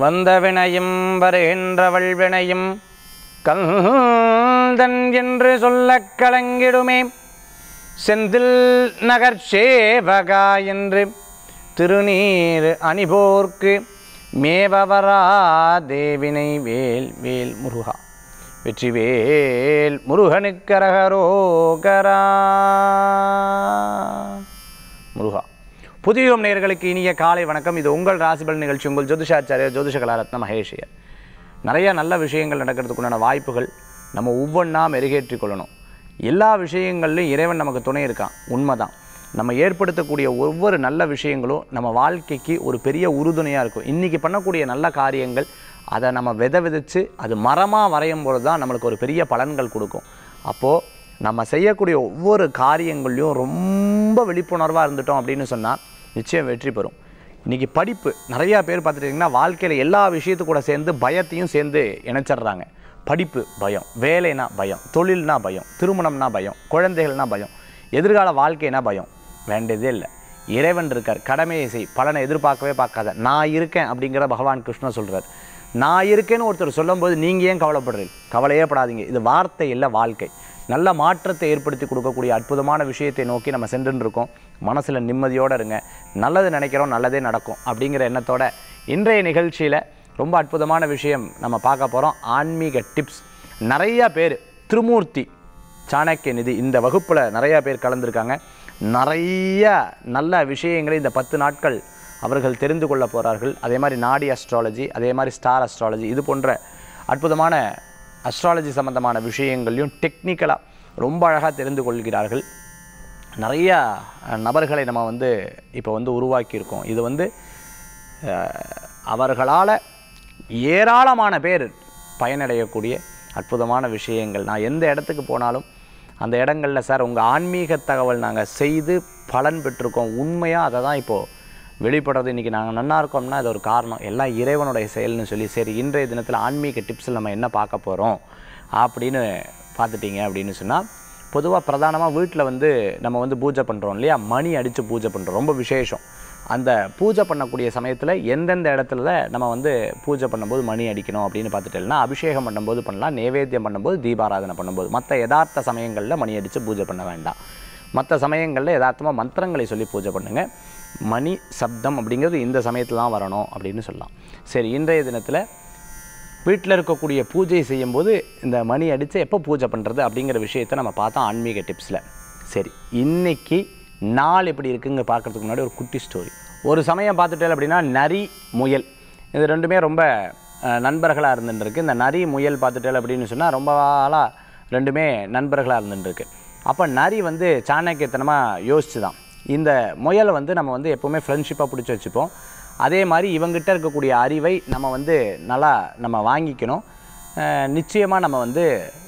வந்த வினையும் வருகின்றவள் வினையும் கந்தன் என்று சொல்லக் கலங்கிடுமே செந்தில் நகர் சேவகா என்று திருநீர் அணிபோர்க்கு மேவவரா தேவினை வேல் வேல் முருகா வெற்றிவேல் முருகனுக்கரகரோகரா முருகா புதியோம் நேயர்களுக்கு இனிய காலை வணக்கம் இது உங்கள் ராசிபல் நிகழ்ச்சி உங்கள் ஜோதிஷாச்சாரியர் ஜோதிஷ கலாரத்ன மகேஷியர் நிறைய நல்ல விஷயங்கள் நடக்கிறதுக்குண்டான வாய்ப்புகள் நம்ம ஒவ்வொன்றா மெருகேற்றிக் கொள்ளணும் எல்லா விஷயங்கள்லையும் இறைவன் நமக்கு துணை இருக்கான் உண்மைதான் நம்ம ஏற்படுத்தக்கூடிய ஒவ்வொரு நல்ல விஷயங்களும் நம்ம வாழ்க்கைக்கு ஒரு பெரிய உறுதுணையாக இருக்கும் இன்றைக்கி பண்ணக்கூடிய நல்ல காரியங்கள் அதை நம்ம வித விதைச்சு அது மரமாக வரையும் பொழுது தான் நம்மளுக்கு ஒரு பெரிய பலன்கள் கொடுக்கும் அப்போது நம்ம செய்யக்கூடிய ஒவ்வொரு காரியங்கள்லையும் ரொம்ப விழிப்புணர்வாக இருந்துட்டோம் அப்படின்னு சொன்னால் நிச்சயம் வெற்றி பெறும் இன்றைக்கி படிப்பு நிறையா பேர் பார்த்துட்டிங்கன்னா வாழ்க்கையில் எல்லா விஷயத்து கூட சேர்ந்து பயத்தையும் சேர்ந்து இணைச்சிடுறாங்க படிப்பு பயம் வேலைனா பயம் தொழில்னா பயம் திருமணம்னா பயம் குழந்தைகள்னா பயம் எதிர்கால வாழ்க்கைனா பயம் வேண்டியதே இல்லை இறைவன் இருக்கார் கடமையை செய் பலனை எதிர்பார்க்கவே பார்க்காத நான் இருக்கேன் அப்படிங்கிற பகவான் கிருஷ்ணன் சொல்கிறார் நான் இருக்கேன்னு ஒருத்தர் சொல்லும்போது நீங்கள் ஏன் கவலைப்படுறீங்க கவலையே படாதீங்க இது வார்த்தை இல்லை வாழ்க்கை நல்ல மாற்றத்தை ஏற்படுத்தி கொடுக்கக்கூடிய அற்புதமான விஷயத்தை நோக்கி நம்ம சென்றுன்னு இருக்கோம் மனசில் நிம்மதியோடு இருங்க நல்லது நினைக்கிறோம் நல்லதே நடக்கும் அப்படிங்கிற எண்ணத்தோட இன்றைய நிகழ்ச்சியில் ரொம்ப அற்புதமான விஷயம் நம்ம பார்க்க போகிறோம் ஆன்மீக டிப்ஸ் நிறையா பேர் திருமூர்த்தி சாணக்கிய நிதி இந்த வகுப்பில் நிறையா பேர் கலந்துருக்காங்க நிறைய நல்ல விஷயங்களை இந்த பத்து நாட்கள் அவர்கள் தெரிந்து கொள்ள போகிறார்கள் அதே மாதிரி நாடி அஸ்ட்ராலஜி அதே மாதிரி ஸ்டார் அஸ்ட்ராலஜி இது போன்ற அற்புதமான அஸ்ட்ராலஜி சம்பந்தமான விஷயங்களையும் டெக்னிக்கலாக ரொம்ப அழகாக தெரிந்து கொள்கிறார்கள் நிறைய அஹ், நபர்களை நம்ம வந்து இப்போ வந்து உருவாக்கியிருக்கோம் இது வந்து அவர்களால் ஏராளமான பேர் பயனடையக்கூடிய அற்புதமான விஷயங்கள் நான் எந்த இடத்துக்கு போனாலும் அந்த இடங்களில் சார் உங்கள் ஆன்மீக தகவல் நாங்கள் செய்து பலன் பெற்றிருக்கோம் உண்மையாக அதை தான் இப்போது வெளிப்படுறது இன்றைக்கி நாங்கள் நன்னா இருக்கோம்னா அது ஒரு காரணம் எல்லாம் இறைவனுடைய செயல்னு சொல்லி சரி இன்றைய தினத்தில் ஆன்மீக டிப்ஸில் நம்ம என்ன பார்க்க போகிறோம் அப்படின்னு பார்த்துட்டீங்க அப்படின்னு சொன்னால் பொதுவாக பிரதானமாக வீட்டில் வந்து நம்ம வந்து பூஜை பண்ணுறோம் இல்லையா மணி அடித்து பூஜை பண்ணுறோம் ரொம்ப விசேஷம் அந்த பூஜை பண்ணக்கூடிய சமயத்தில் எந்தெந்த இடத்துல நம்ம வந்து பூஜை பண்ணும்போது மணி அடிக்கணும் அப்படின்னு பார்த்துட்டோம்னா அபிஷேகம் பண்ணும்போது பண்ணலாம் நேவேத்தியம் பண்ணும்போது தீபாராதனை பண்ணும்போது மற்ற யதார்த்த சமயங்களில் மணி அடித்து பூஜை பண்ண வேண்டாம் மற்ற சமயங்களில் யதார்த்தமாக மந்திரங்களை சொல்லி பூஜை பண்ணுங்கள் மணி சப்தம் அப்படிங்கிறது இந்த சமயத்தில் தான் வரணும் அப்படின்னு சொல்லலாம் சரி இன்றைய தினத்தில் வீட்டில் இருக்கக்கூடிய பூஜை செய்யும்போது இந்த மணி அடித்து எப்போ பூஜை பண்ணுறது அப்படிங்கிற விஷயத்தை நம்ம பார்த்தோம் ஆன்மீக டிப்ஸில் சரி இன்னைக்கு நாள் எப்படி இருக்குங்க பார்க்கறதுக்கு முன்னாடி ஒரு குட்டி ஸ்டோரி ஒரு சமயம் பார்த்துட்டேன் அப்படின்னா நரி முயல் இது ரெண்டுமே ரொம்ப நண்பர்களாக இருந்துட்டுருக்கு இந்த நரி முயல் பார்த்துட்டேன் அப்படின்னு சொன்னால் ரொம்ப நாளாக ரெண்டுமே நண்பர்களாக இருந்துட்டுருக்கு அப்போ நரி வந்து சாணக்கியத்தனமாக யோசிச்சு தான் இந்த முயலை வந்து நம்ம வந்து எப்போவுமே ஃப்ரெண்ட்ஷிப்பாக பிடிச்சி வச்சுப்போம் அதே மாதிரி இவங்கிட்ட இருக்கக்கூடிய அறிவை நம்ம வந்து நல்லா நம்ம வாங்கிக்கணும் நிச்சயமாக நம்ம வந்து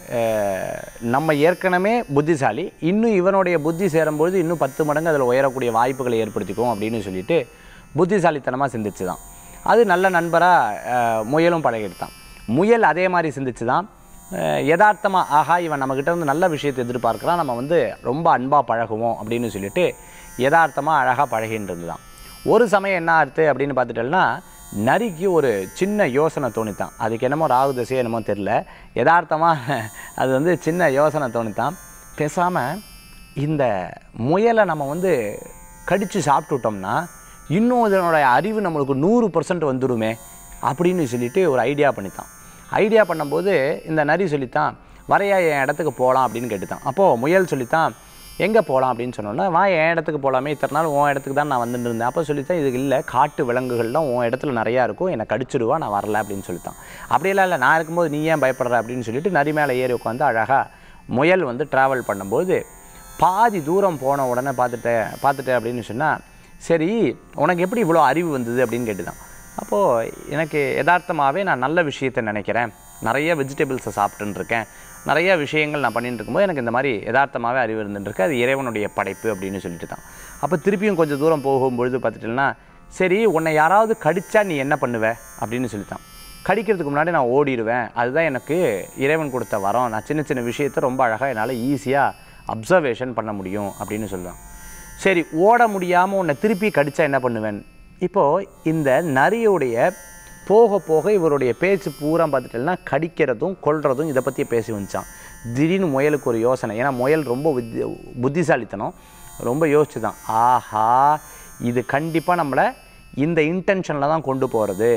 அஹ், நம்ம ஏற்கனவே புத்திசாலி இன்னும் இவனுடைய புத்தி சேரும்பொழுது இன்னும் பத்து மடங்கு அதில் உயரக்கூடிய வாய்ப்புகளை ஏற்படுத்திக்கும் அப்படின்னு சொல்லிட்டு புத்திசாலித்தனமாக சிந்திச்சு தான் அது நல்ல நண்பராக முயலும் பழகிட்டான் முயல் அதே மாதிரி சிந்திச்சு தான் யதார்த்தமாக ஆஹா இவன் நம்மக்கிட்ட இருந்து நல்ல விஷயத்தை எதிர்பார்க்குறான் நம்ம வந்து ரொம்ப அன்பாக பழகுவோம் அப்படின்னு சொல்லிட்டு யதார்த்தமாக அழகாக பழகின்னு இருந்துதான் ஒரு சமயம் என்ன ஆச்சு அப்படின்னு பார்த்துட்டோம்னா நரிக்கு ஒரு சின்ன யோசனை தோணித்தான் அதுக்கு என்னமோ ராகு திசை என்னமோ தெரில யதார்த்தமாக அது வந்து சின்ன யோசனை தோணித்தான் பேசாமல் இந்த முயலை நம்ம வந்து கடித்து சாப்பிட்டுட்டோம்னா இன்னும் இதனுடைய அறிவு நம்மளுக்கு நூறு பர்சன்ட் வந்துடுமே அப்படின்னு சொல்லிட்டு ஒரு ஐடியா பண்ணித்தான் ஐடியா பண்ணும்போது இந்த நரி சொல்லித்தான் வரையா என் இடத்துக்கு போகலாம் அப்படின்னு கேட்டுத்தான் அப்போது முயல் சொல்லித்தான் எங்கே போகலாம் அப்படின்னு சொன்னோன்னா வா என் இடத்துக்கு போகலாமே இத்தனை நாள் உன் இடத்துக்கு தான் நான் வந்துட்டு இருந்தேன் அப்போ சொல்லித்தான் இதுக்கு இல்லை காட்டு விலங்குகள்லாம் உன் இடத்துல நிறையா இருக்கும் என்னை கடிச்சிடுவா நான் வரல அப்படின்னு சொல்லித்தான் அப்படியெல்லாம் இல்லை நான் இருக்கும்போது நீ ஏன் பயப்படுற அப்படின்னு சொல்லிட்டு நரி மேலே ஏறி உட்காந்து அழகாக முயல் வந்து ட்ராவல் பண்ணும்போது பாதி தூரம் போன உடனே பார்த்துட்டேன் பார்த்துட்டேன் அப்படின்னு சொன்னால் சரி உனக்கு எப்படி இவ்வளோ அறிவு வந்தது அப்படின்னு கேட்டுதான் அப்போது எனக்கு யதார்த்தமாகவே நான் நல்ல விஷயத்தை நினைக்கிறேன் நிறைய வெஜிடபிள்ஸை சாப்பிட்டுன்னு இருக்கேன் நிறைய விஷயங்கள் நான் பண்ணிட்டு இருக்கும்போது எனக்கு இந்த மாதிரி யதார்த்தமாகவே அறிவு இருந்துருக்கு அது இறைவனுடைய படைப்பு அப்படின்னு சொல்லிட்டு தான் அப்போ திருப்பியும் கொஞ்சம் தூரம் போகும்பொழுது பார்த்துட்டேன்னா சரி உன்னை யாராவது கடிச்சா நீ என்ன பண்ணுவ அப்படின்னு சொல்லித்தான் கடிக்கிறதுக்கு முன்னாடி நான் ஓடிடுவேன் அதுதான் எனக்கு இறைவன் கொடுத்த வரம் நான் சின்ன சின்ன விஷயத்தை ரொம்ப அழகாக என்னால் ஈஸியாக அப்சர்வேஷன் பண்ண முடியும் அப்படின்னு சொல்லுவான் சரி ஓட முடியாமல் உன்னை திருப்பி கடிச்சா என்ன பண்ணுவேன் இப்போது இந்த நரியுடைய போக போக இவருடைய பேச்சு பூரா பார்த்துட்டேன்னா கடிக்கிறதும் கொல்றதும் இதை பற்றி பேசி வந்துச்சான் திடீர்னு முயலுக்கு ஒரு யோசனை ஏன்னா முயல் ரொம்ப புத்தி புத்திசாலித்தனம் ரொம்ப யோசிச்சு தான் ஆஹா இது கண்டிப்பாக நம்மளை இந்த இன்டென்ஷனில் தான் கொண்டு போகிறது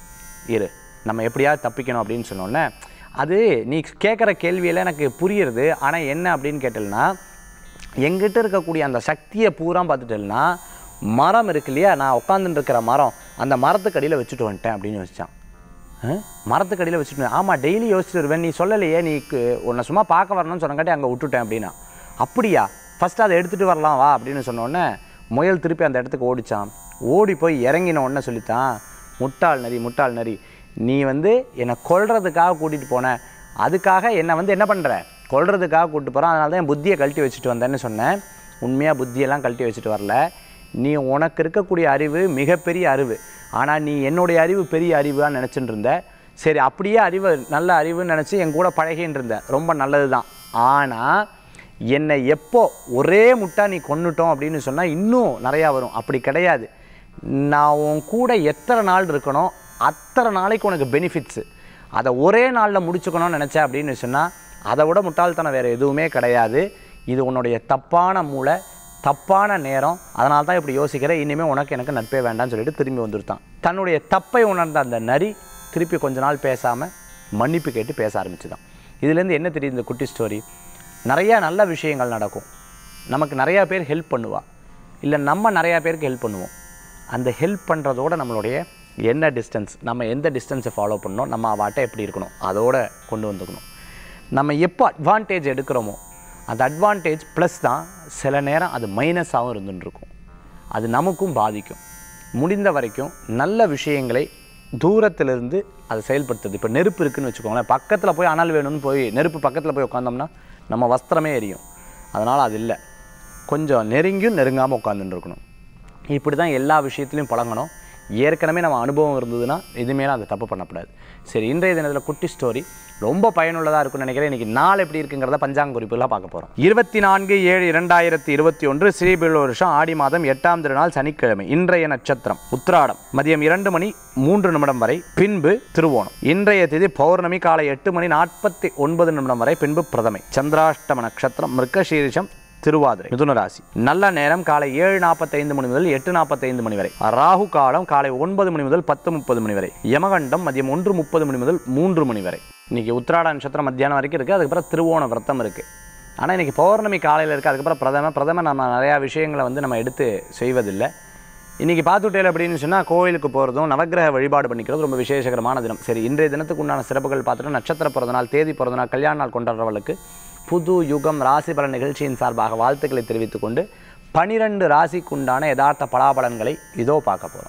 இரு நம்ம எப்படியாவது தப்பிக்கணும் அப்படின்னு சொன்னோன்னே அது நீ கேட்குற கேள்வியில் எனக்கு புரியுறது ஆனால் என்ன அப்படின்னு கேட்டேன்னா எங்கிட்ட இருக்கக்கூடிய அந்த சக்தியை பூரா பார்த்துட்டேன்னா மரம் இருக்கு இல்லையா நான் உட்காந்துட்டு இருக்கிற மரம் அந்த மரத்துக்கடியில் வச்சுட்டு வந்துட்டேன் அப்படின்னு யோசிச்சான் ஆ? மரத்துக்கடியில் வச்சுட்டு ஆமாம் டெய்லி யோசிச்சுட்டு வருவேன் நீ சொல்லலையே நீ கு- உன்னை சும்மா பார்க்க வரணும்னு சொன்னங்காட்டி அங்கே விட்டுட்டேன் அப்படின்னா அப்படியா ஃபஸ்ட்டு அதை எடுத்துகிட்டு வரலாம் வா அப்படின்னு சொன்னோடனே முயல் திருப்பி அந்த இடத்துக்கு ஓடிச்சான் ஓடி போய் இறங்கின உடனே சொல்லித்தான் முட்டாள் நரி முட்டாள் நரி நீ வந்து என்னை கொல்றதுக்காக கூட்டிகிட்டு போன அதுக்காக என்னை வந்து என்ன பண்ணுற கொல்றதுக்காக கூட்டிட்டு போகிறான் அதனால தான் என் புத்தியை கழட்டி வச்சுட்டு வந்தேன்னு சொன்னேன் உண்மையாக புத்தியெல்லாம் கழட்டி வச்சுட்டு வரல நீ உனக்கு இருக்கக்கூடிய அறிவு மிகப்பெரிய அறிவு ஆனால் நீ என்னுடைய அறிவு பெரிய அறிவான்னு நினச்சிட்டு இருந்த சரி அப்படியே அறிவு நல்ல அறிவுன்னு நினச்சி என் கூட பழகின்னு இருந்த ரொம்ப நல்லது தான் ஆனால் என்னை எப்போ ஒரே முட்டா நீ கொன்னுட்டோம் அப்படின்னு சொன்னால் இன்னும் நிறையா வரும் அப்படி கிடையாது நான் உன் கூட எத்தனை நாள் இருக்கணும் அத்தனை நாளைக்கு உனக்கு பெனிஃபிட்ஸு அதை ஒரே நாளில் முடிச்சுக்கணும்னு நினச்சேன் அப்படின்னு சொன்னால் அதை விட முட்டாள்தனம் வேறு எதுவுமே கிடையாது இது உன்னுடைய தப்பான மூளை தப்பான நேரம் அதனால தான் இப்படி யோசிக்கிறேன் இனிமேல் உனக்கு எனக்கு நட்பே வேண்டாம்னு சொல்லிட்டு திரும்பி வந்துருத்தான் தன்னுடைய தப்பை உணர்ந்த அந்த நரி திருப்பி கொஞ்ச நாள் பேசாமல் மன்னிப்பு கேட்டு பேச ஆரம்பிச்சுதான் இதுலேருந்து என்ன தெரியுது இந்த குட்டி ஸ்டோரி நிறையா நல்ல விஷயங்கள் நடக்கும் நமக்கு நிறையா பேர் ஹெல்ப் பண்ணுவா இல்லை நம்ம நிறையா பேருக்கு ஹெல்ப் பண்ணுவோம் அந்த ஹெல்ப் பண்ணுறதோட நம்மளுடைய என்ன டிஸ்டன்ஸ் நம்ம எந்த டிஸ்டன்ஸை ஃபாலோ பண்ணணும் நம்ம அவாட்ட எப்படி இருக்கணும் அதோட கொண்டு வந்துக்கணும் நம்ம எப்போ அட்வான்டேஜ் எடுக்கிறோமோ அந்த அட்வான்டேஜ் ப்ளஸ் தான் சில நேரம் அது மைனஸாகவும் இருந்துட்டு இருக்கும் அது நமக்கும் பாதிக்கும் முடிந்த வரைக்கும் நல்ல விஷயங்களை தூரத்திலிருந்து அதை செயல்படுத்துறது இப்போ நெருப்பு இருக்குன்னு வச்சுக்கோங்களேன் பக்கத்தில் போய் அனல் வேணும்னு போய் நெருப்பு பக்கத்தில் போய் உட்காந்தோம்னா நம்ம வஸ்திரமே எரியும் அதனால் அது இல்லை கொஞ்சம் நெருங்கியும் நெருங்காமல் உட்காந்துட்டு இருக்கணும் இப்படி தான் எல்லா விஷயத்துலையும் பழங்கணும் ஏற்கனவே நம்ம அனுபவம் இருந்ததுன்னா இதுமேலே அதை தப்பு பண்ணக்கூடாது சரி இன்றைய தினத்தில் குட்டி ஸ்டோரி ரொம்ப பயனுள்ளதாக இருக்கும்னு நினைக்கிறேன் இன்றைக்கி நாள் எப்படி இருக்குங்கிறத பஞ்சாங்க குறிப்புலாம் பார்க்க போகிறோம் இருபத்தி நான்கு ஏழு இரண்டாயிரத்தி இருபத்தி ஒன்று ஸ்ரீபில் வருஷம் ஆடி மாதம் எட்டாம் திருநாள் சனிக்கிழமை இன்றைய நட்சத்திரம் உத்திராடம் மதியம் இரண்டு மணி மூன்று நிமிடம் வரை பின்பு திருவோணம் இன்றைய திதி பௌர்ணமி காலை எட்டு மணி நாற்பத்தி ஒன்பது நிமிடம் வரை பின்பு பிரதமை சந்திராஷ்டம நட்சத்திரம் மிருகசீரிஷம் திருவாதிரை மிதுன ராசி நல்ல நேரம் காலை ஏழு நாற்பத்தைந்து மணி முதல் எட்டு நாற்பத்தைந்து மணி வரை ராகு காலம் காலை ஒன்பது மணி முதல் பத்து முப்பது மணி வரை யமகண்டம் மதியம் ஒன்று முப்பது மணி முதல் மூன்று மணி வரை இன்னைக்கு உத்திராட நட்சத்திரம் மத்தியானம் வரைக்கும் இருக்குது அதுக்கப்புறம் திருவோண விரதம் இருக்குது ஆனால் இன்னைக்கு பௌர்ணமி காலையில் இருக்குது அதுக்கப்புறம் பிரதம பிரதம நம்ம நிறையா விஷயங்களை வந்து நம்ம எடுத்து செய்வதில்லை இன்றைக்கி பார்த்துட்டேல் அப்படின்னு சொன்னால் கோயிலுக்கு போகிறதும் நவக்கிரக வழிபாடு பண்ணிக்கிறது ரொம்ப விசேஷகரமான தினம் சரி இன்றைய தினத்துக்கு உண்டான சிறப்புகள் பார்த்துட்டு நட்சத்திர பிறந்த நாள் தேதி பிறந்த நாள் கல்யாண நாள் கொண்டாடுறவர்களுக்கு புது யுகம் ராசி பலன் நிகழ்ச்சியின் சார்பாக வாழ்த்துக்களை தெரிவித்துக் கொண்டு பனிரெண்டு ராசிக்குண்டான யதார்த்த பலாபலன்களை இதோ பார்க்க போகிறோம்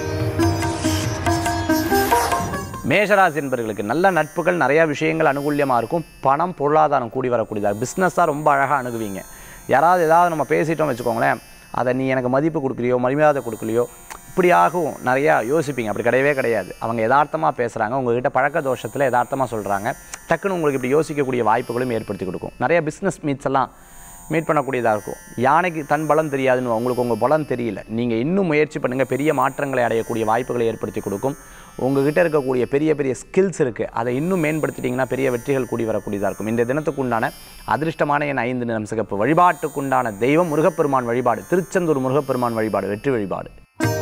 மேஷராசி என்பவர்களுக்கு நல்ல நட்புகள் நிறையா விஷயங்கள் அனுகூல்யமாக இருக்கும் பணம் பொருளாதாரம் கூடி வரக்கூடியதாக பிஸ்னஸாக ரொம்ப அழகாக அணுகுவீங்க யாராவது ஏதாவது நம்ம பேசிட்டோம் வச்சுக்கோங்களேன் அதை நீ எனக்கு மதிப்பு கொடுக்கலையோ மரியாதை கொடுக்கலையோ இப்படியாகவும் நிறையா யோசிப்பீங்க அப்படி கிடையவே கிடையாது அவங்க யதார்த்தமாக பேசுகிறாங்க உங்ககிட்ட பழக்க தோஷத்தில் யதார்த்தமாக சொல்கிறாங்க டக்குன்னு உங்களுக்கு இப்படி யோசிக்கக்கூடிய வாய்ப்புகளும் ஏற்படுத்தி கொடுக்கும் நிறைய பிஸ்னஸ் மீட்ஸ் எல்லாம் மீட் பண்ணக்கூடியதாக இருக்கும் யானைக்கு தன் பலம் தெரியாதுன்னு உங்களுக்கு உங்கள் பலம் தெரியல நீங்கள் இன்னும் முயற்சி பண்ணுங்கள் பெரிய மாற்றங்களை அடையக்கூடிய வாய்ப்புகளை ஏற்படுத்தி கொடுக்கும் உங்ககிட்ட இருக்கக்கூடிய பெரிய பெரிய ஸ்கில்ஸ் இருக்குது அதை இன்னும் மேம்படுத்திட்டிங்கன்னா பெரிய வெற்றிகள் கூடி வரக்கூடியதாக இருக்கும் இந்த தினத்துக்கு உண்டான அதிர்ஷ்டமான என் ஐந்து நிறம் சிகப்பு வழிபாட்டுக்குண்டான தெய்வம் முருகப்பெருமான் வழிபாடு திருச்செந்தூர் முருகப்பெருமான் வழிபாடு வெற்றி வழிபாடு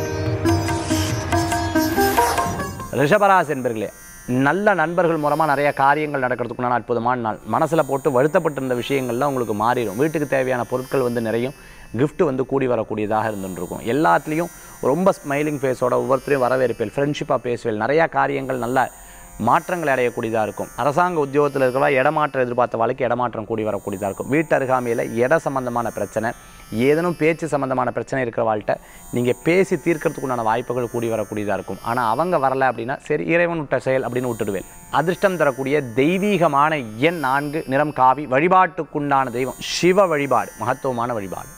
ரிஷபராசி என்பர்களே நல்ல நண்பர்கள் மூலமாக நிறைய காரியங்கள் நடக்கிறதுக்குண்டான அற்புதமான நாள் மனசில் போட்டு வருத்தப்பட்டிருந்த விஷயங்கள்லாம் உங்களுக்கு மாறிடும் வீட்டுக்கு தேவையான பொருட்கள் வந்து நிறையும் gift வந்து கூடி வரக்கூடியதாக இருந்துட்டு இருக்கும் எல்லாத்துலேயும் ரொம்ப ஸ்மைலிங் ஃபேஸோட ஒவ்வொருத்தரையும் வரவேற்பேல் ஃப்ரெண்ட்ஷிப்பாக பேசுவேல் நிறையா காரியங்கள் நல்ல மாற்றங்கள் அடையக்கூடியதாக இருக்கும் அரசாங்க உத்தியோகத்தில் இருக்கிறவா இடமாற்றம் எதிர்பார்த்த வாழ்க்கை இடமாற்றம் கூடி வரக்கூடியதாக இருக்கும் வீட்டு அருகாமையில் இட சம்பந்தமான பிரச்சனை ஏதேனும் பேச்சு சம்பந்தமான பிரச்சனை இருக்கிற வாழ்கிட்ட நீங்கள் பேசி தீர்க்கறதுக்குண்டான வாய்ப்புகள் கூடி வரக்கூடியதாக இருக்கும் ஆனால் அவங்க வரல அப்படின்னா சரி இறைவன் விட்ட செயல் அப்படின்னு விட்டுடுவேன் அதிர்ஷ்டம் தரக்கூடிய தெய்வீகமான எண் நான்கு நிறம் காவி வழிபாட்டுக்குண்டான தெய்வம் சிவ வழிபாடு மகத்துவமான வழிபாடு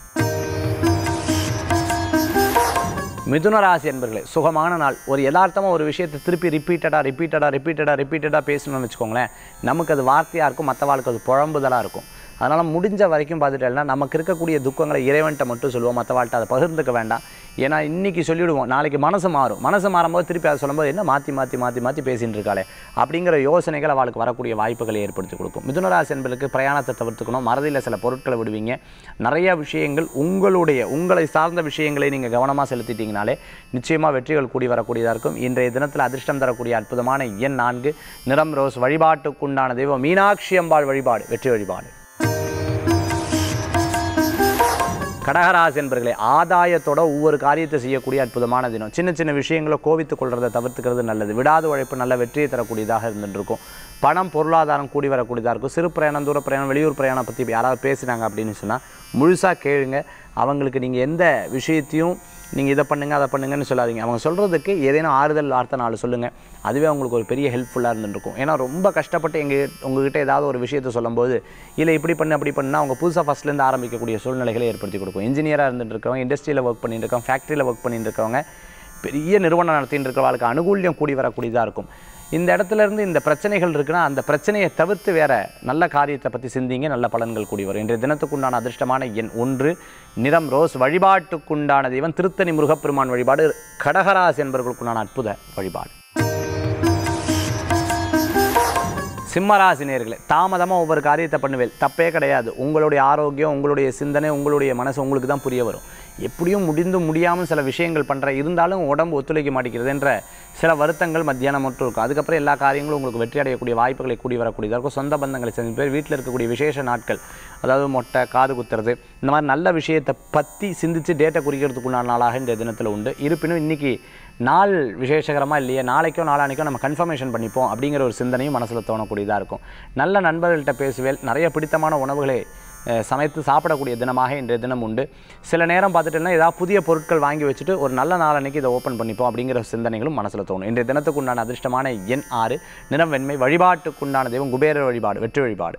மிதுன ராசி என்பர்களே சுகமான நாள் ஒரு யதார்த்தமாக ஒரு விஷயத்தை திருப்பி ரிப்பீட்டடாக ரிப்பீட்டடாக ரிப்பீட்டடாக ரிப்பீட்டடாக பேசணும்னு வச்சுக்கோங்களேன் நமக்கு அது வார்த்தையாக இருக்கும் மற்ற வாழ்க்கை அது புழம்புதலாக இருக்கும் அதனால் முடிஞ்ச வரைக்கும் பார்த்துட்டேன்னா நமக்கு இருக்கக்கூடிய துக்கங்களை இறைவன்ட்ட மட்டும் சொல்லுவோம் மற்றவாழ்கிட்ட அதை பகிர்ந்துக்க வேண்டாம் ஏன்னா இன்றைக்கி சொல்லிவிடுவோம் நாளைக்கு மனசு மாறும் மனசு மாறும்போது திருப்பி அதை சொல்லும்போது என்ன மாற்றி மாற்றி மாற்றி மாற்றி பேசின்னு இருக்காளே அப்படிங்கிற யோசனைகள் அவளுக்கு வரக்கூடிய வாய்ப்புகளை ஏற்படுத்தி கொடுக்கும் மிதுனராசி என்பதுக்கு பிரயாணத்தை தவிர்த்துக்கணும் மறதியில் சில பொருட்களை விடுவீங்க நிறைய விஷயங்கள் உங்களுடைய உங்களை சார்ந்த விஷயங்களை நீங்கள் கவனமாக செலுத்திட்டீங்கனாலே நிச்சயமாக வெற்றிகள் கூடி வரக்கூடியதாக இருக்கும் இன்றைய தினத்தில் அதிர்ஷ்டம் தரக்கூடிய அற்புதமான எண் நான்கு நிறம் ரோஸ் வழிபாட்டுக்குண்டான தெய்வம் மீனாட்சி அம்பாள் வழிபாடு வெற்றி வழிபாடு கடகராசி என்பர்களே ஆதாயத்தோட ஒவ்வொரு காரியத்தை செய்யக்கூடிய அற்புதமான தினம் சின்ன சின்ன விஷயங்களை கோவித்துக் கொள்றதை தவிர்த்துக்கிறது நல்லது விடாத உழைப்பு நல்ல வெற்றியை தரக்கூடியதாக இருந்துட்டு இருக்கும் பணம் பொருளாதாரம் கூடி வரக்கூடியதாக இருக்கும் சிறு பிரயாணம் தூர பிரயாணம் வெளியூர் பிரயாணம் பற்றி யாராவது பேசுனாங்க அப்படின்னு சொன்னால் முழுசாக கேளுங்க அவங்களுக்கு நீங்கள் எந்த விஷயத்தையும் நீங்கள் இதை பண்ணுங்க அதை பண்ணுங்கன்னு சொல்லாதீங்க அவங்க சொல்கிறதுக்கு ஏதேனும் ஆறுதல் வார்த்தை நாலு சொல்லுங்கள் அதுவே அவங்களுக்கு ஒரு பெரிய ஹெல்ப்ஃபுல்லாக இருந்துருக்கும் ஏன்னா ரொம்ப கஷ்டப்பட்டு எங்கள் உங்ககிட்ட ஏதாவது ஒரு விஷயத்தை சொல்லும்போது இல்லை இப்படி பண்ணு அப்படி பண்ணால் அவங்க புதுசாக ஃபஸ்ட்லேருந்து ஆரம்பிக்கக்கூடிய சூழ்நிலைகளை ஏற்படுத்தி கொடுக்கும் இன்ஜினியராக இருந்துட்டு இருக்கவங்க இண்டஸ்ட்ரியில் ஒர்க் பண்ணிட்டு இருக்கவங்க ஃபேக்ட்ரியில் ஒர்க் பண்ணிட்டு இருக்கவங்க பெரிய நிறுவனம் நடத்திட்டு இருக்கிறவங்களுக்கு அனுகூல்யம் கூடி வரக்கூடியதாக இருக்கும் இந்த இடத்துல இருந்து இந்த பிரச்சனைகள் இருக்குன்னா அந்த பிரச்சனையை தவிர்த்து வேற நல்ல காரியத்தை பற்றி சிந்திங்க நல்ல பலன்கள் கூடி வரும் இன்றைய தினத்துக்குண்டான அதிர்ஷ்டமான எண் ஒன்று நிறம் ரோஸ் வழிபாட்டுக்குண்டான தெய்வம் திருத்தணி முருகப்பெருமான் வழிபாடு கடகராசி என்பவர்களுக்குண்டான அற்புத வழிபாடு சிம்மராசி நேர்களே தாமதமாக ஒவ்வொரு காரியத்தை பண்ணுவேன் தப்பே கிடையாது உங்களுடைய ஆரோக்கியம் உங்களுடைய சிந்தனை உங்களுடைய மனசு உங்களுக்கு தான் புரிய வரும் எப்படியும் முடிந்து முடியாமல் சில விஷயங்கள் பண்ணுற இருந்தாலும் உடம்பு ஒத்துழைக்க மாட்டேங்கிறது என்ற சில வருத்தங்கள் மத்தியானம் மட்டும் இருக்கும் அதுக்கப்புறம் எல்லா காரியங்களும் உங்களுக்கு வெற்றி அடையக்கூடிய வாய்ப்புகளை கூடி வரக்கூடியதாக இருக்கும் சொந்த பந்தங்களை செஞ்சு பேர் வீட்டில் இருக்கக்கூடிய விசேஷ நாட்கள் அதாவது மொட்டை காது குத்துறது இந்த மாதிரி நல்ல விஷயத்தை பற்றி சிந்தித்து டேட்டை குறிக்கிறதுக்குண்டான நாளாக இந்த தினத்தில் உண்டு இருப்பினும் இன்றைக்கி நாள் விசேஷகரமாக இல்லையே நாளைக்கோ நாளானிக்கோ நம்ம கன்ஃபர்மேஷன் பண்ணிப்போம் அப்படிங்கிற ஒரு சிந்தனையும் மனசில் தோணக்கூடியதாக இருக்கும் நல்ல நண்பர்கள்ட்ட பேசுவேல் நிறைய பிடித்தமான உணவுகளை அஹ், சமைத்து சாப்பிடக்கூடிய தினமாக இன்றைய தினம் உண்டு சில நேரம் பார்த்துட்டோம்னா ஏதாவது புதிய பொருட்கள் வாங்கி வச்சுட்டு ஒரு நல்ல நாளன்னைக்கு இதை ஓப்பன் பண்ணிப்போம் அப்படிங்கிற சிந்தனைகளும் மனசில் தோணும் இன்றைய தினத்துக்கு உண்டான அதிர்ஷ்டமான எண் ஆறு நிறம் வெண்மை வழிபாட்டுக்குண்டான தெய்வம் குபேர வழிபாடு வெற்றி வழிபாடு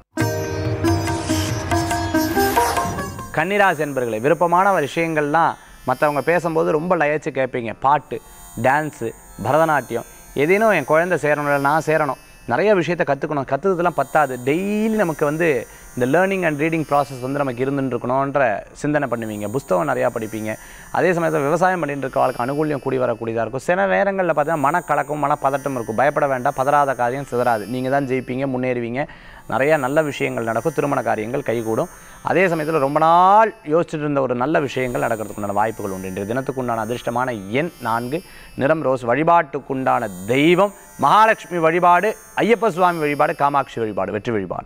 கன்னிராசி என்பர்களே விருப்பமான விஷயங்கள்லாம் மற்றவங்க பேசும்போது ரொம்ப லயச்சு கேட்பீங்க பாட்டு டான்ஸு பரதநாட்டியம் எதேனும் என் குழந்தை சேரணும் இல்லை நான் சேரணும் நிறைய விஷயத்தை கற்றுக்கணும் கற்றுக்கிறதுலாம் பத்தாது டெய்லி நமக்கு வந்து இந்த லேர்னிங் அண்ட் ரீடிங் ப்ராசஸ் வந்து நமக்கு இருந்துட்டு இருக்கணுன்ற சிந்தனை பண்ணுவீங்க புஸ்தகம் நிறையா படிப்பீங்க அதே சமயத்தில் விவசாயம் பண்ணிட்டு இருக்க வாழ்க்கை அனுகூல்யம் கூடி வரக்கூடியதாக இருக்கும் சில நேரங்களில் பார்த்தீங்கன்னா மனக்கலக்கம் மனப்பதட்டம் இருக்கும் பயப்பட வேண்டாம் பதறாத காரியம் சிதறாது நீங்கள் தான் ஜெயிப்பீங்க முன்னேறுவீங்க நிறைய நல்ல விஷயங்கள் நடக்கும் திருமண காரியங்கள் கைகூடும் அதே சமயத்தில் ரொம்ப நாள் யோசிச்சுட்டு இருந்த ஒரு நல்ல விஷயங்கள் நடக்கிறதுக்குண்டான வாய்ப்புகள் உண்டு இன்றைய தினத்துக்குண்டான அதிர்ஷ்டமான எண் நான்கு நிறம் ரோஸ் வழிபாட்டுக்குண்டான தெய்வம் மகாலட்சுமி வழிபாடு ஐயப்ப சுவாமி வழிபாடு காமாட்சி வழிபாடு வெற்றி வழிபாடு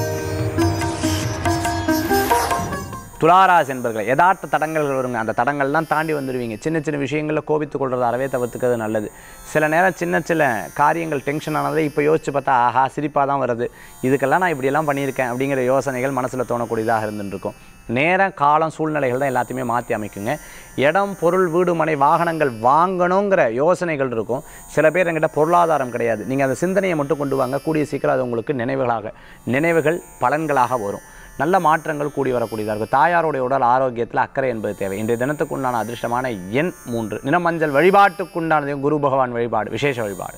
துளாராசி என்பர்களை யதார்த்த தடங்கல்கள் வருங்க அந்த தடங்கள்லாம் தாண்டி வந்துடுவீங்க சின்ன சின்ன விஷயங்களில் கோபித்து கொள்றது அறவே தவிர்த்துக்கிறது நல்லது சில நேரம் சின்ன சின்ன காரியங்கள் டென்ஷன் ஆனதை இப்போ யோசிச்சு பார்த்தா ஆஹா சிரிப்பாக தான் வருது இதுக்கெல்லாம் நான் இப்படியெல்லாம் பண்ணியிருக்கேன் அப்படிங்கிற யோசனைகள் மனசில் தோணக்கூடியதாக இருந்துட்டு இருக்கும் நேரம் காலம் சூழ்நிலைகள் தான் எல்லாத்தையுமே மாற்றி அமைக்குங்க இடம் பொருள் வீடு மனை வாகனங்கள் வாங்கணுங்கிற யோசனைகள் இருக்கும் சில பேர் என்கிட்ட பொருளாதாரம் கிடையாது நீங்கள் அந்த சிந்தனையை மட்டும் கொண்டு வாங்க கூடிய சீக்கிரம் அது உங்களுக்கு நினைவுகளாக நினைவுகள் பலன்களாக வரும் நல்ல மாற்றங்கள் கூடி வரக்கூடியதாக இருக்கும் தாயாருடைய உடல் ஆரோக்கியத்தில் அக்கறை என்பது தேவை இன்றைய தினத்துக்கு உண்டான அதிர்ஷ்டமான எண் மூன்று நிறமஞ்சள் வழிபாட்டுக்குண்டானது குரு பகவான் வழிபாடு விசேஷ வழிபாடு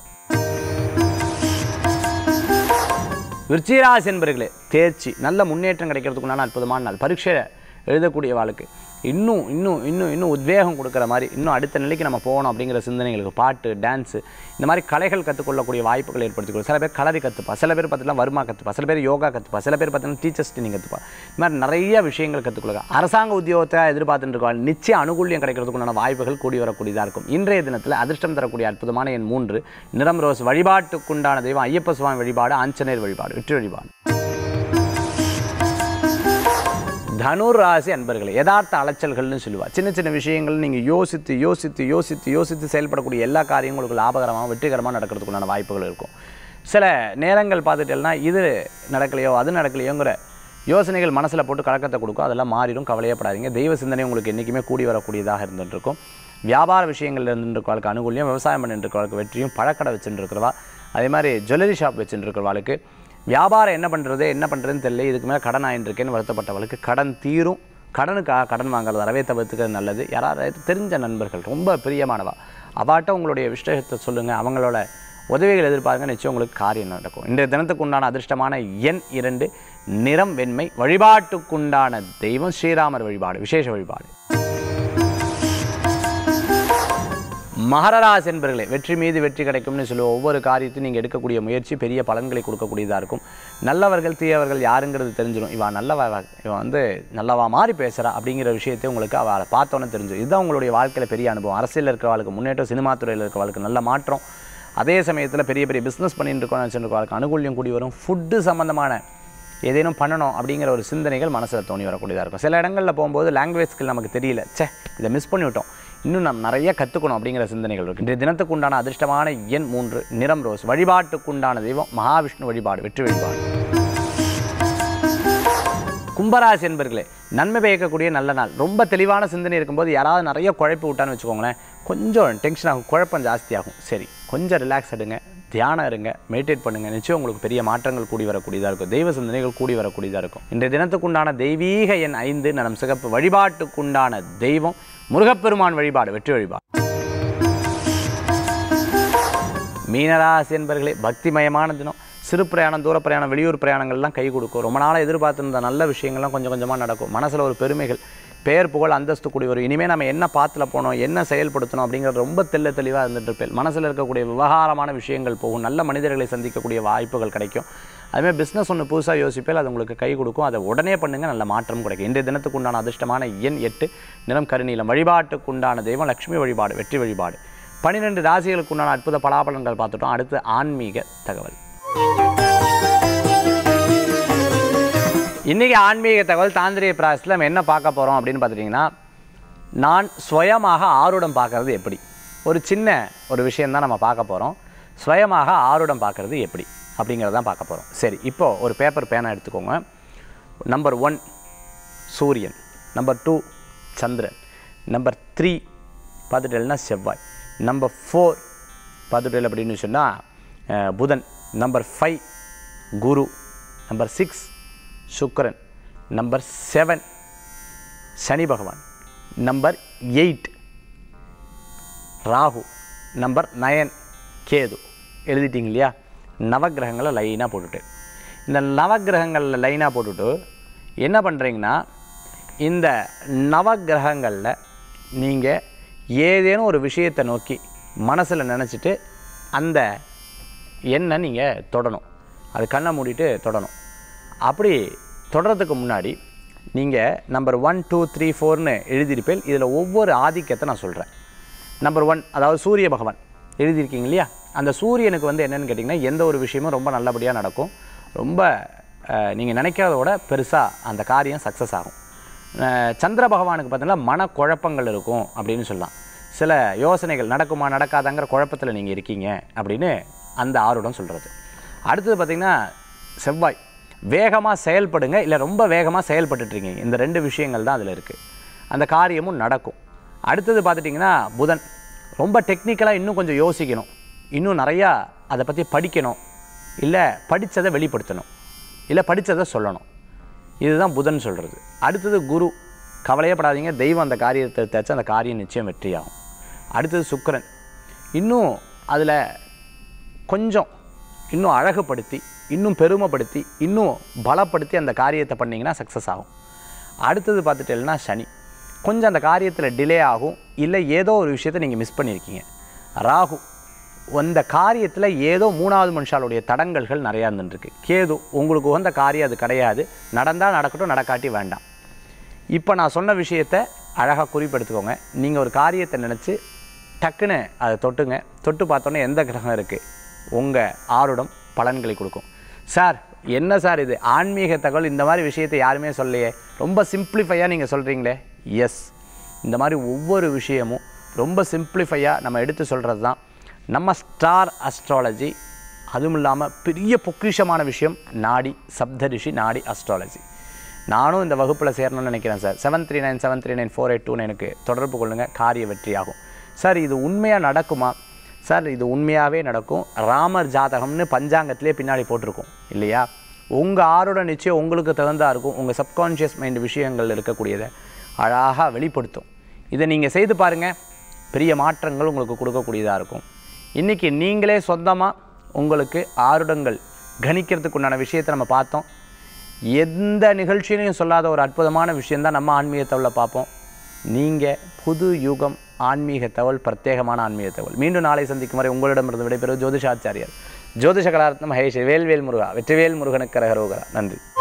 விருச்சிகராசி என்பர்களே தேர்ச்சி நல்ல முன்னேற்றம் கிடைக்கிறதுக்குண்டான அற்புதமான நாள் பரீட்சை எழுதக்கூடிய வாழ்க்கை இன்னும் இன்னும் இன்னும் இன்னும் உத்வேகம் கொடுக்குற மாதிரி இன்னும் அடுத்த நிலைக்கு நம்ம போகணும் அப்படிங்கிற சிந்தனைகளுக்கு பாட்டு டான்ஸு இந்த மாதிரி கலைகள் கற்றுக்கொள்ளக்கூடிய வாய்ப்புகள் ஏற்படுத்தி கொடுக்கும் சில பேர் கலரி கற்றுப்பா சில பேர் பார்த்தீங்கன்னா வருமா கற்றுப்பா சில பேர் யோகா கற்றுப்பா சில பேர் பார்த்தீங்கன்னா டீச்சர்ஸ் ட்ரைனிங் கற்றுப்பா இந்த மாதிரி நிறைய விஷயங்கள் கற்றுக்கொள்ளுங்க அரசாங்க உத்தியோகத்தை எதிர்பார்த்துட்டு இருக்கவங்க நிச்சயம் அனுகூல்யம் கிடைக்கிறதுக்குண்டான வாய்ப்புகள் கூடி வரக்கூடியதாக இருக்கும் இன்றைய தினத்தில் அதிர்ஷ்டம் தரக்கூடிய அற்புதமான எண் மூன்று நிறம் ரோஸ் வழிபாட்டுக்குண்டான தெய்வம் ஐயப்ப சுவாமி வழிபாடு ஆஞ்சநேயர் வழிபாடு வெற்றி வழிபாடு தனுர் ராசி அன்பர்களே யதார்த்த அலைச்சல்கள்னு சொல்லுவா சின்ன சின்ன விஷயங்கள் நீங்கள் யோசித்து யோசித்து யோசித்து யோசித்து செயல்படக்கூடிய எல்லா காரியங்களும் உங்களுக்கு லாபகரமாக வெற்றிகரமாக நடக்கிறதுக்குண்டான வாய்ப்புகள் இருக்கும் சில நேரங்கள் பார்த்துட்டேன்னா இது நடக்கலையோ அது நடக்கலையோங்கிற யோசனைகள் மனசில் போட்டு கலக்கத்தை கொடுக்கும் அதெல்லாம் மாறிடும் கவலையப்படாதீங்க தெய்வ சிந்தனை உங்களுக்கு என்றைக்குமே கூடி வரக்கூடியதாக இருந்துட்டு இருக்கும் வியாபார விஷயங்கள்ல இருந்துருக்கவளுக்கு அனுகூலியம் விவசாயம் பண்ணிட்டு இருக்கவளுக்கு வெற்றியும் பழக்கடை வச்சுட்டு இருக்கிறவா அதே மாதிரி ஜுவல்லரி ஷாப் வச்சுட்டு இருக்கிறவளுக்கு வியாபாரம் என்ன பண்ணுறது என்ன பண்ணுறதுன்னு தெரியல இதுக்கு மேலே கடன் ஆயின்னு இருக்கேன்னு வருத்தப்பட்டவளுக்கு கடன் தீரும் கடனுக்காக கடன் வாங்குறது அறவே தவிர்த்துக்கிறது நல்லது யாராவது தெரிஞ்ச நண்பர்கள் ரொம்ப பிரியமானவா அவாட்ட உங்களுடைய விஷயத்தை சொல்லுங்கள் அவங்களோட உதவிகள் எதிர்பார்ங்க நிச்சயம் உங்களுக்கு காரியம் நடக்கும் இன்றைய தினத்துக்கு உண்டான அதிர்ஷ்டமான எண் இரண்டு நிறம் வெண்மை வழிபாட்டுக்குண்டான தெய்வம் ஸ்ரீராமர் வழிபாடு விசேஷ வழிபாடு மகரராசி என்பர்களே வெற்றி மீது வெற்றி கிடைக்கும்னு சொல்லுவோம் ஒவ்வொரு காரியத்தையும் நீங்கள் எடுக்கக்கூடிய முயற்சி பெரிய பலன்களை கொடுக்கக்கூடியதாக இருக்கும் நல்லவர்கள் தீயவர்கள் யாருங்கிறது தெரிஞ்சிடும் இவன் நல்லவ இவன் வந்து நல்லவா மாதிரி பேசுகிறா அப்படிங்கிற விஷயத்தை உங்களுக்கு அவளை பார்த்தோன்னே தெரிஞ்சிடும் இதுதான் உங்களுடைய வாழ்க்கையில் பெரிய அனுபவம் அரசியலில் இருக்கிறவளுக்கு முன்னேற்றம் சினிமா துறையில் இருக்கிறவளுக்கு நல்ல மாற்றம் அதே சமயத்தில் பெரிய பெரிய பிஸ்னஸ் பண்ணிட்டு இருக்கோம் நினச்சிருக்கவளுக்கு அனுகூல்யம் கூடி வரும் ஃபுட்டு சம்மந்தமான ஏதேனும் பண்ணணும் அப்படிங்கிற ஒரு சிந்தனைகள் மனசில் தோணி வரக்கூடியதாக இருக்கும் சில இடங்களில் போகும்போது லாங்குவேஜ் ஸ்கில் நமக்கு தெரியல ச்சே இதை மிஸ் பண்ணிவிட்டோம் இன்னும் நம்ம நிறைய கற்றுக்கணும் அப்படிங்கிற சிந்தனைகள் இருக்குது இன்றைய தினத்துக்கு உண்டான அதிர்ஷ்டமான எண் மூன்று நிறம் ரோஸ் வழிபாட்டுக்குண்டான தெய்வம் மகாவிஷ்ணு வழிபாடு வெற்றி வழிபாடு கும்பராசி என்பர்களே நன்மை பயக்கக்கூடிய நல்ல நாள் ரொம்ப தெளிவான சிந்தனை இருக்கும்போது யாராவது நிறைய குழப்பி விட்டான்னு வச்சுக்கோங்களேன் கொஞ்சம் டென்ஷன் ஆகும் குழப்பம் ஜாஸ்தியாகும் சரி கொஞ்சம் ரிலாக்ஸ் எடுங்க தியானம் இருங்க மெடிடேட் பண்ணுங்க நிச்சயம் உங்களுக்கு பெரிய மாற்றங்கள் கூடி வரக்கூடியதாக இருக்கும் தெய்வ சிந்தனைகள் கூடி வரக்கூடியதாக இருக்கும் இன்றைய தினத்துக்குண்டான தெய்வீக எண் ஐந்து நலம் சிகப்பு வழிபாட்டுக்குண்டான தெய்வம் முருகப்பெருமான் வழிபாடு வெற்றி வழிபாடு மீனராசி என்பர்களே பக்திமயமான தினம் சிறு பிரயாணம் தூர பிரயாணம் வெளியூர் பிரயாணங்கள்லாம் கை கொடுக்கும் ரொம்ப நாளாக எதிர்பார்த்திருந்த நல்ல விஷயங்கள்லாம் கொஞ்சம் கொஞ்சமாக நடக்கும் மனசில் ஒரு பெருமைகள் பெயர் புகழ் அந்தஸ்து கூடி வரும் இனிமேல் நம்ம என்ன பாத்துல போனோம் என்ன செயல்படுத்தணும் அப்படிங்கிறது ரொம்ப தெள்ள தெளிவாக இருந்துட்டு இருப்பேன் மனசில் இருக்கக்கூடிய விவகாரமான விஷயங்கள் போகும் நல்ல மனிதர்களை சந்திக்கக்கூடிய வாய்ப்புகள் கிடைக்கும் அதுமாதிரி பிஸ்னஸ் ஒன்று புதுசாக யோசிப்பேல் அது உங்களுக்கு கை கொடுக்கும் அதை உடனே பண்ணுங்கள் நல்ல மாற்றம் கிடைக்கும் இன்றைய தினத்துக்கு உண்டான அதிர்ஷ்டமான எண் எட்டு நிறம் கருநீலம் வழிபாட்டுக்கு உண்டான தெய்வம் லக்ஷ்மி வழிபாடு வெற்றி வழிபாடு பன்னிரெண்டு ராசிகளுக்கு உண்டான அற்புத பலாபலன்கள் பார்த்துட்டோம் அடுத்து ஆன்மீக தகவல் இன்றைக்கி ஆன்மீக தகவல் தாந்திரிய பிராசத்தில் நம்ம என்ன பார்க்க போகிறோம் அப்படின்னு பார்த்துட்டிங்கன்னா நான் சுயமாக ஆருடம் பார்க்கறது எப்படி ஒரு சின்ன ஒரு விஷயந்தான் நம்ம பார்க்க போகிறோம் சுயமாக ஆருடம் பார்க்கறது எப்படி அப்படிங்கிறதான் பார்க்க போகிறோம் சரி இப்போது ஒரு பேப்பர் பேனா எடுத்துக்கோங்க நம்பர் ஒன் சூரியன் நம்பர் டூ சந்திரன் நம்பர் த்ரீ பார்த்துட்டேன்னா செவ்வாய் நம்பர் ஃபோர் பார்த்துட்டேல் அப்படின்னு சொன்னால் புதன் நம்பர் ஃபைவ் குரு நம்பர் சிக்ஸ் சுக்கிரன் நம்பர் செவன் சனி பகவான் நம்பர் எயிட் ராகு நம்பர் நயன் கேது எழுதிட்டீங்க இல்லையா நவக்கிரகங்களை லைனாக போட்டுட்டு இந்த நவக்கிரகங்களில் லைனாக போட்டுட்டு என்ன பண்ணுறீங்கன்னா இந்த நவக்கிரகங்களில் நீங்கள் ஏதேனும் ஒரு விஷயத்தை நோக்கி மனசில் நினச்சிட்டு அந்த எண்ணை நீங்கள் தொடணும் அது கண்ணை மூடிட்டு தொடணும் அப்படி தொடறதுக்கு முன்னாடி நீங்கள் நம்பர் ஒன் டூ த்ரீ ஃபோர்னு எழுதியிருப்பேன் இதில் ஒவ்வொரு ஆதிக்கத்தை நான் சொல்கிறேன் நம்பர் ஒன் அதாவது சூரிய பகவான் எழுதியிருக்கீங்க இல்லையா அந்த சூரியனுக்கு வந்து என்னென்னு கேட்டிங்கன்னா எந்த ஒரு விஷயமும் ரொம்ப நல்லபடியாக நடக்கும் ரொம்ப நீங்கள் நினைக்கிறத விட பெருசாக அந்த காரியம் சக்ஸஸ் ஆகும் அஹ், சந்திர பகவானுக்கு பார்த்தீங்கன்னா மனக்குழப்பங்கள் இருக்கும் அப்படின்னு சொல்லலாம் சில யோசனைகள் நடக்குமா நடக்காதாங்கிற குழப்பத்தில் நீங்கள் இருக்கீங்க அப்படின்னு அந்த ஆருடம் சொல்கிறது அடுத்தது பார்த்திங்கன்னா செவ்வாய் வேகமாக செயல்படுங்க இல்லை ரொம்ப வேகமாக செயல்பட்டுட்ருக்கீங்க இந்த ரெண்டு விஷயங்கள் தான் அதில் இருக்குது அந்த காரியமும் நடக்கும் அடுத்தது பார்த்துட்டிங்கன்னா புதன் ரொம்ப டெக்னிக்கலாக இன்னும் கொஞ்சம் யோசிக்கணும் இன்னும் நிறையா அதை பற்றி படிக்கணும் இல்லை படித்ததை வெளிப்படுத்தணும் இல்லை படித்ததை சொல்லணும் இதுதான் புதன் சொல்கிறது அடுத்தது குரு கவலையப்படாதீங்க தெய்வம் அந்த காரியத்தை தச்சு அந்த காரியம் நிச்சயம் வெற்றியாகும் அடுத்தது சுக்கிரன் இன்னும் அதில் கொஞ்சம் இன்னும் அழகுபடுத்தி இன்னும் பெருமைப்படுத்தி இன்னும் பலப்படுத்தி அந்த காரியத்தை பண்ணிங்கன்னா சக்ஸஸ் ஆகும் அடுத்தது பார்த்துட்டேன்னா சனி கொஞ்சம் அந்த காரியத்தில் டிலே ஆகும் இல்லை ஏதோ ஒரு விஷயத்தை நீங்கள் மிஸ் பண்ணியிருக்கீங்க ராகு அந்த காரியத்தில் ஏதோ மூணாவது மனுஷாலுடைய தடங்கல்கள் நிறையா இருந்துருக்கு கேது உங்களுக்கு உகந்த காரியம் அது கிடையாது நடந்தால் நடக்கட்டும் நடக்காட்டி வேண்டாம் இப்போ நான் சொன்ன விஷயத்தை அழகாக குறிப்பெடுத்துக்கோங்க நீங்கள் ஒரு காரியத்தை நினச்சி டக்குன்னு அதை தொட்டுங்க தொட்டு பார்த்தோன்னே எந்த கிரகம் இருக்குது உங்கள் ஆருடம் பலன்களை கொடுக்கும் சார் என்ன சார் இது ஆன்மீக தகவல் இந்த மாதிரி விஷயத்தை யாருமே சொல்லலையே ரொம்ப சிம்பிளிஃபையாக நீங்கள் சொல்கிறீங்களே எஸ் இந்த மாதிரி ஒவ்வொரு விஷயமும் ரொம்ப சிம்பிளிஃபையாக நம்ம எடுத்து சொல்கிறது தான் நம்ம ஸ்டார் அஸ்ட்ராலஜி அதுவும் இல்லாமல் பெரிய பொக்கிஷமான விஷயம் நாடி சப்தரிஷி நாடி அஸ்ட்ராலஜி நானும் இந்த வகுப்பில் சேரணும்னு நினைக்கிறேன் sir seven three nine seven three nine four eight two எனக்கு தொடர்பு கொள்ளுங்கள் காரிய வெற்றியாகும் சார் இது உண்மையாக நடக்குமா சார் இது உண்மையாகவே நடக்கும் ராமர் ஜாதகம்னு பஞ்சாங்கத்திலே பின்னாடி போட்டிருக்கோம் இல்லையா உங்கள் ஆரோட நிச்சயம் உங்களுக்கு தகுந்தா இருக்கும் உங்கள் சப்கான்ஷியஸ் மைண்ட் விஷயங்கள் இருக்கக்கூடியதை அழகாக வெளிப்படுத்தும் இதை நீங்கள் செய்து பாருங்கள் பெரிய மாற்றங்கள் உங்களுக்கு கொடுக்கக்கூடியதாக இருக்கும் இன்றைக்கி நீங்களே சொந்தமாக உங்களுக்கு ஆருடங்கள் கணிக்கிறதுக்கு உண்டான விஷயத்தை நம்ம பார்த்தோம் எந்த நிகழ்ச்சியிலையும் சொல்லாத ஒரு அற்புதமான விஷயந்தான் நம்ம ஆன்மீக தகவலை பார்ப்போம் நீங்கள் புது யுகம் ஆன்மீக தகவல் பிரத்யேகமான ஆன்மீக தகவல் மீண்டும் நாளை சந்திக்கும் வரை உங்களிடமிருந்து விடைபெறுவது ஜோதிஷாச்சாரியார் ஜோதிஷ கலாரத்னம் மகேஷ் வேல்வேல் முருகா வெற்றிவேல் முருகனுக்கு ரகரோகரா நன்றி